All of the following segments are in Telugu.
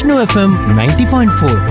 Vishnu FM ninety point four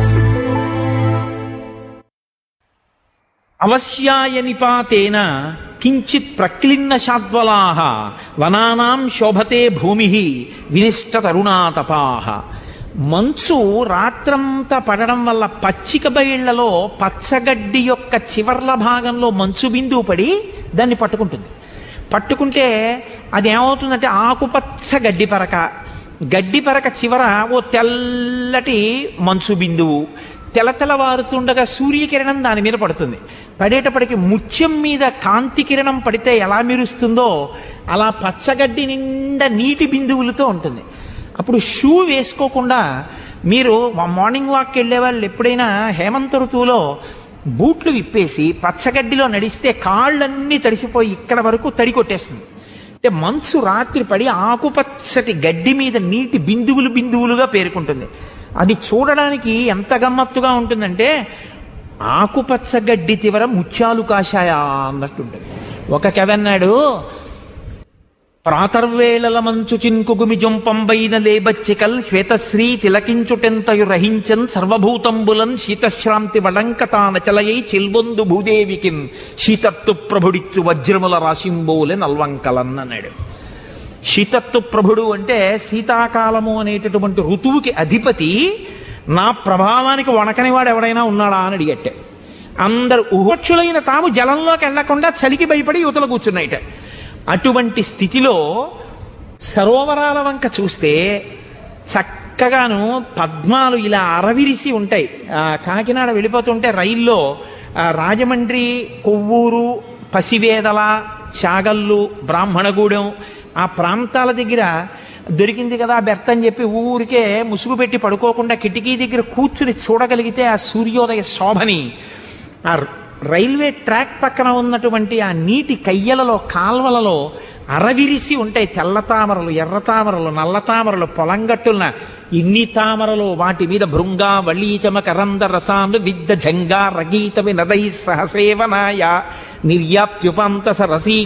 అవశ్యాయ నిపాతేన కించిత్ ప్రక్లిన్న శాద్వలాహ వనానాం శోభతే భూమి వినిష్ట తరుణాతపాహ మంచు రాత్రంతా పడడం వల్ల పచ్చిక బయళ్లలో పచ్చగడ్డి యొక్క చివర్ల భాగంలో మంచు బిందువు పడి దాన్ని పట్టుకుంటుంది పట్టుకుంటే అది ఏమవుతుందంటే ఆకుపచ్చ గడ్డి పరక గడ్డి పరక చివర ఓ తెల్లటి మంచు బిందువు తెల తెలవారుతుండగా సూర్యకిరణం దాని మీద పడుతుంది పడేటప్పటికి ముత్యం మీద కాంతి కిరణం పడితే ఎలా మెరుస్తుందో అలా పచ్చగడ్డి నిండా నీటి బిందువులతో ఉంటుంది అప్పుడు షూ వేసుకోకుండా మీరు మార్నింగ్ వాక్ వెళ్ళే వాళ్ళు ఎప్పుడైనా హేమంత ఋతువులో బూట్లు విప్పేసి పచ్చగడ్డిలో నడిస్తే కాళ్ళన్నీ తడిసిపోయి ఇక్కడ వరకు తడి కొట్టేస్తుంది అంటే మంచు రాత్రి పడి ఆకుపచ్చటి గడ్డి మీద నీటి బిందువులు బిందువులుగా పేరుకుంటుంది అది చూడడానికి ఎంత గమ్మత్తుగా ఉంటుందంటే ఆకుపచ్చ గడ్డి చివర ముత్యాలు కాషాయ అన్నట్టుంటుంది ఒక కవి అన్నాడు ప్రాతర్వేళల మంచు చిన్కుగుమి జొంపంబైన లేబచ్చికల్ శ్వేతశ్రీ తిలకించుటెంతయు రహించన్ సర్వభూతంబులన్ శీతశ్రాంతి వడంకతానచలయై చిల్బొందు భూదేవికిన్ శీతత్తు ప్రభుడిచ్చు వజ్రముల రాశింబోలె నల్వంకలన్ అన్నాడు శీతత్తు ప్రభుడు అంటే శీతాకాలము అనేటటువంటి ఋతువుకి అధిపతి నా ప్రభావానికి వణకని వాడు ఎవడైనా ఉన్నాడా అని అడిగట్టే అందరు ఉహోక్షులైన తాము జలంలోకి వెళ్లకుండా చలికి భయపడి యువతలు కూర్చున్నాయిట అటువంటి స్థితిలో సరోవరాల వంక చూస్తే చక్కగాను పద్మాలు ఇలా అరవిరిసి ఉంటాయి ఆ కాకినాడ వెళ్ళిపోతుంటే రైల్లో ఆ రాజమండ్రి కొవ్వూరు పసివేదల చాగల్లు బ్రాహ్మణగూడెం ఆ ప్రాంతాల దగ్గర దొరికింది కదా బెర్త్ అని చెప్పి ఊరికే ముసుగు పెట్టి పడుకోకుండా కిటికీ దగ్గర కూర్చుని చూడగలిగితే ఆ సూర్యోదయ శోభని ఆ రైల్వే ట్రాక్ పక్కన ఉన్నటువంటి ఆ నీటి కయ్యలలో కాల్వలలో అరవిరిసి ఉంటాయి తెల్ల తామరలు ఎర్ర తామరలు నల్ల తామరలు పొలంగట్టున్న ఇన్ని తామరలు వాటి మీద భృంగ వళీచమ కరంద రసాలు విద్ద జంగా రగీతమి నదై సహసేవనాయ నిర్యాప్త్యుపంత సరసీ